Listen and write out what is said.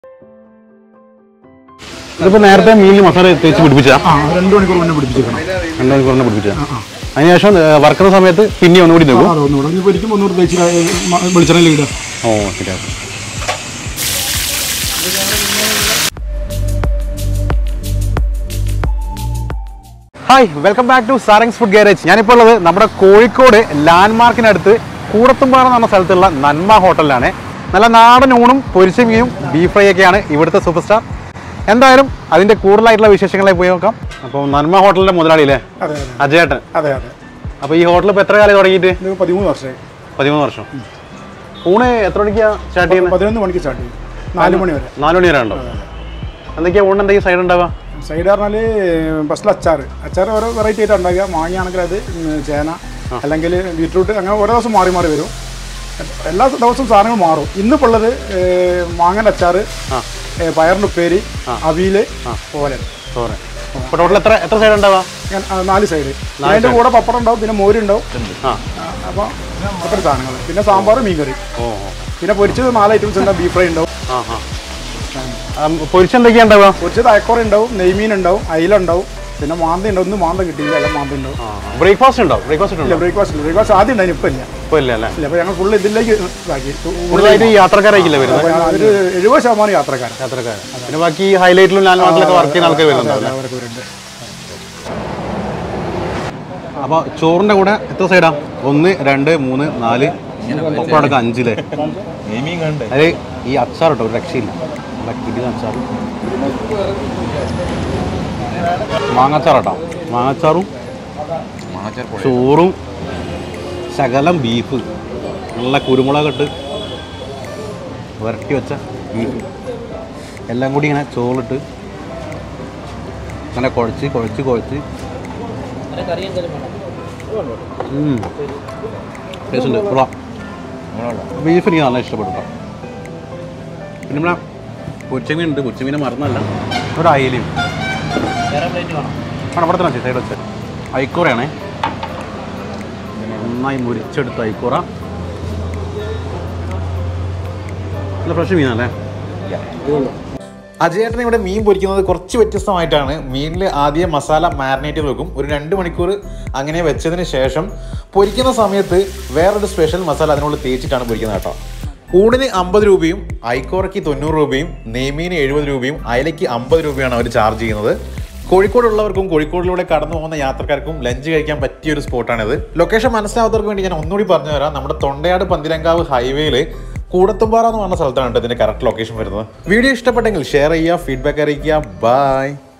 ഇതിപ്പോ നേരത്തെ മീനിൽ മസാല തേച്ച് പിടിപ്പിച്ചാ ആ രണ്ട് മണിക്കൂർ മുന്നേ പിടിപ്പിച്ചേക്കണം രണ്ടു മണിക്കൂറിനെ പിടിപ്പിച്ചാ അതിനുശേഷം ഏ, വറുക്കുന്ന സമയത്ത് പിന്നെ ഒന്നുകൂടി നിൽക്കും അത് ഒന്നുകൂടെ ഇനി പൊരിക്കും ഒന്നുകൂടെ തേച്ച് വെളിച്ചെണ്ണയിൽ ഇടുക ഓ ശരി hi welcome back to Sarang's food garage ഞാനിപ്പോൾ ഉള്ളത് നമ്മുടെ കോഴിക്കോട് ലാൻഡ്മാർക്കിനടുത്ത് കൂടത്തുംപാറ എന്ന് പറഞ്ഞ സ്ഥലത്തുള്ള നന്മ ഹോട്ടലിലാണ് നല്ല നാടൻ ഊണും പൊരിച്ച മീനും ബീഫ് ഫ്രൈ ഒക്കെയാണ് ഇവിടുത്തെ സൂപ്പർ സ്റ്റാർ എന്തായാലും അതിൻ്റെ കൂടുതലായിട്ടുള്ള വിശേഷങ്ങളെ പോയി നോക്കാം അപ്പോൾ നന്മ ഹോട്ടലിൻ്റെ മുതലാളിയില്ലേ അതെ അതെ അജയേട്ടൻ അതെ അതെ അപ്പോൾ ഈ ഹോട്ടൽ ഇപ്പോൾ എത്ര കാലം തുടങ്ങിയിട്ട് ഇത് പതിമൂന്ന് വർഷമായി പതിമൂന്ന് വർഷം ഊണ് എത്ര മണിക്കാണ് സ്റ്റാർട്ട് ചെയ്യുന്നത് പതിനൊന്ന് മണിക്ക് സ്റ്റാർട്ട് ചെയ്യും നാല് മണി വരെ നാല് മണി വരെ ഉണ്ടോ എന്തൊക്കെയാ ഊണ് എന്തെങ്കിലും സൈഡ് ഉണ്ടാവുക സൈഡ് പറഞ്ഞാൽ ഫസ്റ്റിൽ അച്ചാർ അച്ചാർ ഓരോ വെറൈറ്റി ആയിട്ട് ഉണ്ടാക്കുക മാങ്ങയാണെങ്കിൽ അത് ഉം, ചേന അല്ലെങ്കിൽ ബീട്രൂട്ട് അങ്ങനെ ഓരോ ദിവസം മാറി മാറി വരും എല്ലാ ദിവസവും സാധനങ്ങൾ മാറും ഇന്നിപ്പോൾ ഉള്ളത് മാങ്ങൻ്റെ അച്ചാർ പയറിൻ്റെ ഉപ്പേരി അവിയല് പോലെ സോറി അപ്പോൾ ടോട്ടൽ എത്ര എത്ര സൈഡ് ഉണ്ടാവുക ഞാൻ ആ, നാല് സൈഡ് അതിൻ്റെ കൂടെ പപ്പടം ഉണ്ടാവും പിന്നെ മോരുണ്ടാവും ആ അപ്പോൾ അത്ര സാധനങ്ങൾ പിന്നെ സാമ്പാർ മീൻകറി ഓ പിന്നെ പൊരിച്ചത് നാല് ഐറ്റംസ് ഉണ്ടാവും ബീഫ് ഫ്രൈ ഉണ്ടാവും ആ ആ പൊരിച്ച എന്തൊക്കെയാ ഉണ്ടാവുക പൊരിച്ചത് അയക്കോറ ഉണ്ടാവും നെയ്മീൻ ഉണ്ടാവും അയില ഉണ്ടാവും പിന്നെ മാന്ത ഉണ്ടാവും ഇന്ന് മാന്ത കിട്ടിയില്ല എല്ലാം മാന്ത ഉണ്ടാവും ബ്രേക്ക്ഫാസ്റ്റ് ഉണ്ടോ ബ്രേക്ക്ഫാസ്റ്റ് ഇല്ല ഉണ്ടോ ബ്രേക്ക്ഫാസ്റ്റ് ബ്രേക്ക്ഫാസ്റ്റ് ആദ്യം ഉണ്ടായിരുന്നു ഇപ്പം ഇല്ല ഇപ്പോൾ ഇല്ല അല്ലേ ഇല്ല അപ്പോൾ ഞങ്ങൾ ഫുള്ള് ഇതിലേക്ക് ഇതാക്കി കൂടുതലായിട്ട് ഈ യാത്രക്കാരായിരിക്കില്ല വരുന്നത് അപ്പോൾ അതൊരു എഴുപത് ശതമാനം യാത്രക്കാരൻ യാത്രക്കാർ പിന്നെ ബാക്കി ഹൈലൈറ്റിലും ലാൻഡ് മാർക്കിലൊക്കെ വർക്ക് ചെയ്യുന്ന ആൾക്കാർ വരുന്നുണ്ടാവും അവരൊക്കെ വരുന്നുണ്ട് അപ്പോൾ ചോറിൻ്റെ കൂടെ എത്ര സൈഡാ ഒന്ന് രണ്ട് മൂന്ന് നാല് ഒപ്പം അടക്കം അഞ്ചില്ലേ അതിൽ ഈ അച്ചാർ കേട്ടോ ഒരു രക്ഷയില്ല നല്ല കിടിലൻ അച്ചാർ മാങ്ങാച്ചാർ കേട്ടോ മാങ്ങാച്ചാറും ചോറും ശകലം ബീഫ് നല്ല കുരുമുളക് ഇട്ട് വരട്ടി വെച്ച ബീഫ് എല്ലാം കൂടി ഇങ്ങനെ ചോറിട്ട് ഇങ്ങനെ കുഴച്ച് കുഴച്ച് കുഴച്ച് ടേസ്റ്റ് ഉണ്ട് കൊള്ളാം ബീഫ് എനിക്ക് നല്ല ഇഷ്ടപ്പെട്ടു കേട്ടോ പിന്നെ നമ്മളെ പൊച്ചമീൻ ഉണ്ട് പൊച്ചമീനെ മറന്നല്ല ഒരു അയലയും ആണ് അവിടെ തന്നെ സൈഡ് വെച്ച് ഐക്കൂറയാണേ നന്നായി മുരിച്ചെടുത്ത ഐക്കൂറ നല്ല ഫ്രഷ് മീനല്ലേ അജയേട്ടൻ ഇവിടെ മീൻ പൊരിക്കുന്നത് കുറച്ച് വ്യത്യസ്തമായിട്ടാണ് മീനിൽ ആദ്യം മസാല മാരിനേറ്റ് ചെയ്ത് വെക്കും ഒരു രണ്ട് മണിക്കൂർ അങ്ങനെ വെച്ചതിന് ശേഷം പൊരിക്കുന്ന സമയത്ത് വേറൊരു സ്പെഷ്യൽ മസാല അതിനുള്ളിൽ തേച്ചിട്ടാണ് പൊരിക്കുന്നത് കേട്ടോ ഊണിന് അമ്പത് രൂപയും ഐക്കോറയ്ക്ക് തൊണ്ണൂറ് രൂപയും നെയ്മീന് എഴുപത് രൂപയും അയലയ്ക്ക് അമ്പത് രൂപയാണ് അവർ ചാർജ് ചെയ്യുന്നത് കോഴിക്കോടുള്ളവർക്കും കോഴിക്കോടിലൂടെ കടന്നു പോകുന്ന യാത്രക്കാർക്കും ലഞ്ച് കഴിക്കാൻ പറ്റിയ ഒരു സ്പോട്ടാണിത് ലൊക്കേഷൻ മനസ്സിലാവാത്തവർക്ക് വേണ്ടി ഞാൻ ഒന്നുകൂടി പറഞ്ഞു തരാം നമ്മുടെ തൊണ്ടയാട് പന്തിരങ്കാവ് ഹൈവേയിൽ കൂടത്തുംപാറ എന്ന് പറഞ്ഞ സ്ഥലത്താണ് കേട്ടോ ഇതിന്റെ കറക്റ്റ് ലൊക്കേഷൻ വരുന്നത് വീഡിയോ ഇഷ്ടപ്പെട്ടെങ്കിൽ ഷെയർ ചെയ്യുക ഫീഡ്ബാക്ക് അറിയിക്കുക ബൈ